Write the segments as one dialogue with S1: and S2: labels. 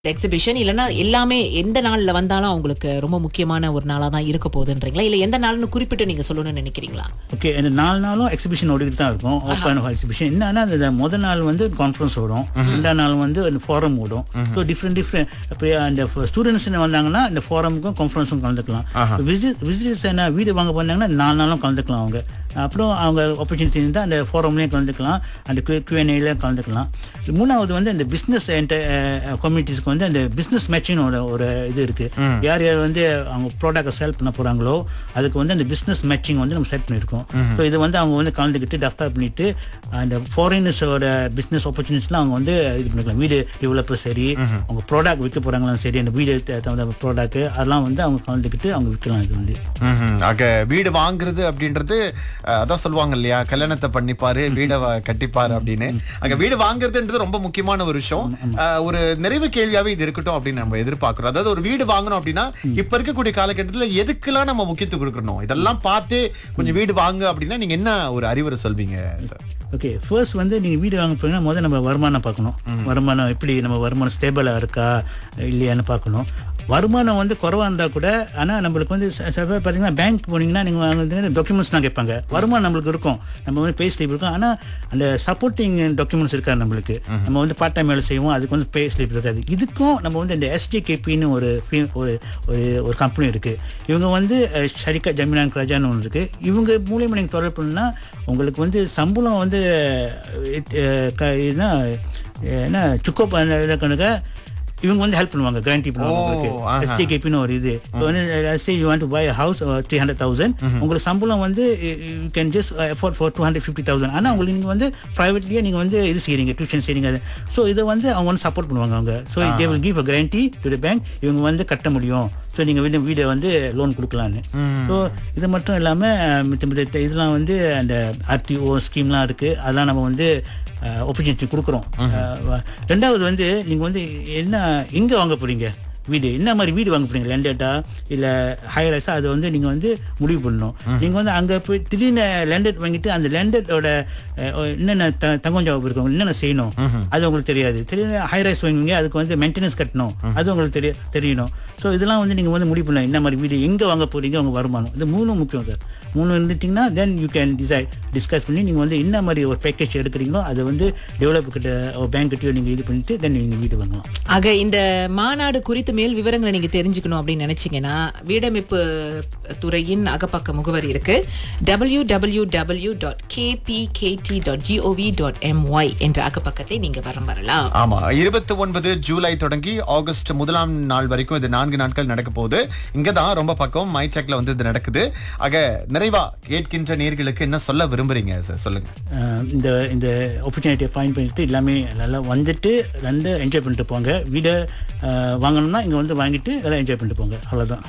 S1: Exhibition இல்லனா எல்லாமே எந்த நாள்ல வந்தாலும் அவங்களுக்கு ரொம்ப முக்கியமான ஒரு நாளா தான் இருக்க போகுதுன்றீங்களா இல்ல எந்த நாள்னு குறிப்பிட்டு நீங்க சொல்லணும்னு நினைக்கிறீங்களா
S2: ஓகே இந்த நாலு நாளும் எக்ஸிபிஷன் ஓடிக்கிட்டு தான் இருக்கும் ஓப்பன் எக்ஸிபிஷன் என்னன்னா அந்த முதல் நாள் வந்து கான்ஃபரன்ஸ் ஓடும் ரெண்டாம் நாள் வந்து அந்த ஃபோரம் ஓடும் ஸோ டிஃப்ரெண்ட் டிஃப்ரெண்ட் இப்போ அந்த ஸ்டூடெண்ட்ஸ் வந்தாங்கன்னா இந்த ஃபோரமுக்கும் கான்ஃபரன்ஸும் கலந்துக்கலாம் விசிட் விசிட்டர்ஸ் என்ன வீடு வாங்க போனாங்கன்னா நாலு நாளும் கலந்துக்கலாம் அவங்க அப்புறம் அவங்க ஆப்பர்ச்சுனிட்டி இருந்தால் அந்த ஃபோரம்லேயும் கலந்துக்கலாம் அந்த கியூஎன்ஏல கலந்துக்கலாம் மூணாவது வந்து அந்த பிஸ்னஸ் கம்யூனிட்டிஸ்க்கு வந்து அந்த பிஸ்னஸ் மேட்சிங் ஒரு ஒரு இது இருக்கு யார் யார் வந்து அவங்க ப்ராடக்ட்டை சேல் பண்ண போறாங்களோ அதுக்கு வந்து அந்த பிஸ்னஸ் மேட்சிங் வந்து நம்ம செட் பண்ணியிருக்கோம் ஸோ இது வந்து அவங்க வந்து கலந்துக்கிட்டு டெஃப்டார் பண்ணிட்டு அந்த ஃபாரினர்ஸோட பிஸ்னஸ் ஆப்பர்ச்சுனிட்டிஸ்லாம் அவங்க வந்து இது பண்ணிக்கலாம் வீடு டெவலப்பர் சரி அவங்க ப்ராடக்ட் விற்க போறாங்களாம் சரி அந்த வீடு த- தகுந்த ப்ராடக்ட் அதெல்லாம் வந்து அவங்க கலந்துக்கிட்டு அவங்க விற்கலாம் இது வந்து
S3: ம்ஹும். ஆக வீடு வாங்குறது அப்படின்றது அஹ், அதான் சொல்லுவாங்க இல்லையா கல்யாணத்தை பண்ணிப்பாரு வீடை வ- கட்டிப்பாரு அப்படின்னு அங்க வீடு வாங்குறதுன்றது ரொம்ப முக்கியமான ஒரு விஷயம் அஹ், ஒரு நிறைவு கேள்வியாவே இது இருக்கட்டும் அப்படின்னு நம்ம எதிர்பார்க்கிறோம் அதாவது ஒரு வீடு வாங்கணும் அப்படின்னா இப்ப இருக்கக்கூடிய காலகட்டத்துல எதுக்கெல்லாம் நம்ம முக்கியத்துவம் கொடுக்கணும் இதெல்லாம் பார்த்து கொஞ்சம் வீடு வாங்க அப்படின்னா நீங்க என்ன ஒரு அறிவுரை சொல்வீங்க சார்
S2: ஓகே ஃபர்ஸ்ட் வந்து நீங்க வீடு வாங்க போனீங்கன்னா முதல்ல நம்ம வருமானம் பார்க்கணும் வருமானம் எப்படி நம்ம வருமானம் ஸ்டேபிளா இருக்கா இல்லையான்னு பார்க்கணும் வருமானம் வந்து குறைவா இருந்தா கூட ஆனா நம்மளுக்கு வந்து ச- சில பேர் பார்த்தீங்கன்னா பேங்க் போனீங்கன்னா நீங்க வந்து டாக்குமெண்ட்ஸ்லாம் கேட்பாங்க வருமானம் நம்மளுக்கு இருக்கும் நம்ம வந்து பே ஸ்லிப் இருக்கும் ஆனா அந்த சப்போர்ட்டிங் டாக்குமெண்ட்ஸ் இருக்காது நம்மளுக்கு நம்ம வந்து பார்ட் டைம் வேலை செய்வோம் அதுக்கு வந்து பே ஸ்லிப் இருக்காது இதுக்கும் நம்ம வந்து இந்த எஸ்டிகேபின்னு ஒரு fee- ஒரு ஒரு ஒரு கம்பெனி இருக்கு இவங்க வந்து அஹ், ஷரிகா ஜமீனான் கராஜான்னு ஒன்று இருக்கு இவங்க மூலியமா நீங்க தொடர்பு பண்ணா உங்களுக்கு வந்து சம்பளம் வந்து அஹ், அஹ், க- என்ன என்ன சுக்கோ கணக்க இவங்க வந்து ஹெல்ப் பண்ணுவாங்க கேரண்டி பண்ணுவாங்க
S3: ஓ,
S2: உங்களுக்கு
S3: ஆஹா.
S2: எஸ்டிகேபின்னு ஒரு இது இப்போ வந்து say you want to buy house three hundred thousand உங்களுக்கு சம்பளம் வந்து you can just afford for two hundred fifty thousand ஆனால் உங்களுக்கு நீங்கள் வந்து ப்ரைவேட்லேயே நீங்கள் வந்து இது செய்றீங்க டியூஷன் செய்றீங்க ஸோ இதை வந்து அவங்க வந்து சப்போர்ட் பண்ணுவாங்க அவங்க so they will give a guarantee to the bank இவங்க வந்து கட்ட முடியும் ஸோ நீங்கள் வந்து வீடை வந்து லோன் கொடுக்கலான்னு ஸோ இது மட்டும் இல்லாமல் மித்த மித்த இதெல்லாம் வந்து அந்த ஆர்டிஓ ஸ்கீம்லாம் இருக்குது அதெல்லாம் நம்ம வந்து ஆப்பர்ச்சுனிட்டி கொடுக்குறோம் அஹ், ரெண்டாவது வந்து நீங்கள் வந்து என்ன எங்கே வாங்க போறீங்க வீடு என்ன மாதிரி வீடு வாங்க போறீங்க லேண்டடா இல்ல ஹைரைஸா அது வந்து நீங்க வந்து முடிவு பண்ணணும் நீங்க வந்து அங்க போய் திடீர்னு லேண்டட் வாங்கிட்டு அந்த லேண்டடோட என்னென்ன த- தங்கம் ஜாப் இருக்கும் என்னென்ன செய்யணும் அது உங்களுக்கு தெரியாது திடீர்னு ஹைரைஸ் வாங்குவீங்க அதுக்கு வந்து மெயின்டெனன்ஸ் கட்டணும் அது உங்களுக்கு தெரிய தெரியணும் ஸோ இதெல்லாம் வந்து நீங்க வந்து முடிவு பண்ணலாம் என்ன மாதிரி வீடு எங்க வாங்க போறீங்க உங்க வருமானம் இது மூணும் முக்கியம் சார் மூணு இருந்துட்டீங்கன்னா then you can decide discuss பண்ணி நீங்க வந்து என்ன மாதிரி ஒரு பேக்கேஜ் எடுக்கிறீங்களோ அதை வந்து டெவலப் கிட்ட பேங்க் கிட்டயோ நீங்க இது பண்ணிட்டு தென் நீங்க வீடு வாங்கலாம்
S1: ஆக இந்த மாநாடு குறித்து மேல் விவரங்களை நீங்க தெரிஞ்சுக்கணும் அப்படின்னு நினைச்சீங்கன்னா வீடமைப்பு துறையின் அகப்பக்க முகவரி இருக்கு W W W dot KPKT dot GOV dot MY என்ற அகப்பக்கத்தை நீங்க வரம் வரலாம்
S3: ஆமா இருபத்தி ஒன்பது ஜூலை தொடங்கி ஆகஸ்ட் முதலாம் நாள் வரைக்கும் இது நான்கு நாட்கள் நடக்க போகுது இங்கதான் ரொம்ப பக்கம் மை செக்ல வந்து இது நடக்குது ஆக நிறைவா கேட்கின்ற நேர்களுக்கு என்ன சொல்ல விரும்புறீங்க சார் சொல்லுங்க
S2: அஹ் இந்த இந்த ஆப்பர்ச்சுனிட்டியை பாயிண்ட் பண்ணிட்டு எல்லாமே நல்லா வந்துட்டு வந்து என்ஜாய் பண்ணிட்டு போங்க வீடை அஹ், வாங்கணும்னா இங்க வந்து வாங்கிட்டு எல்லாம் என்ஜாய் பண்ணிட்டு போங்க அவ்வளவுதான்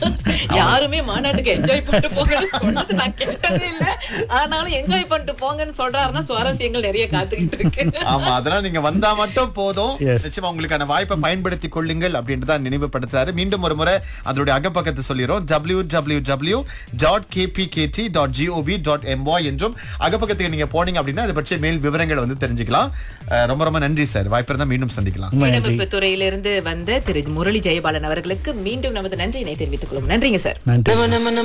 S1: யாருமே மாநாட்டுக்கு என்ஜாய் பண்ணிட்டு போங்கன்னு சொன்னது நான் கேட்டதே இல்ல ஆனாலும் என்ஜாய் பண்ணிட்டு போங்கன்னு சொல்றாருன்னா சுவாரஸ்யங்கள் நிறைய காத்துக்கிட்டு இருக்கு
S3: ஆமா அதெல்லாம் நீங்க வந்தா மட்டும் போதும்
S2: Yes.
S3: நிச்சயமா உங்களுக்கான வாய்ப்பை பயன்படுத்தி கொள்ளுங்கள் அப்படின்றத நினைவுபடுத்துறாரு மீண்டும் ஒரு முறை அதனுடைய அகப்பக்கத்தை சொல்லிடுறோம் W W W dot KPKT dot GOV dot MY என்றும் அகப்பக்கத்துக்கு நீங்க போனீங்க அப்படின்னா அதை பற்றிய மேல் விவரங்களை வந்து தெரிஞ்சுக்கலாம் அஹ் ரொம்ப ரொம்ப நன்றி சார் வாய்ப்பு இருந்தா மீண்டும் சந்திக்கலாம்
S2: ரொம்ப நன்றி
S1: வீடமைப்பு துறையிலிருந்து வந்த திரு முரளி ஜெயபாலன் அவர்களுக்கு மீண்டும் நமது நன்றியினை தெரிவித்துக் கொள்ளும் நன்றிங்க சார்
S2: நன்றி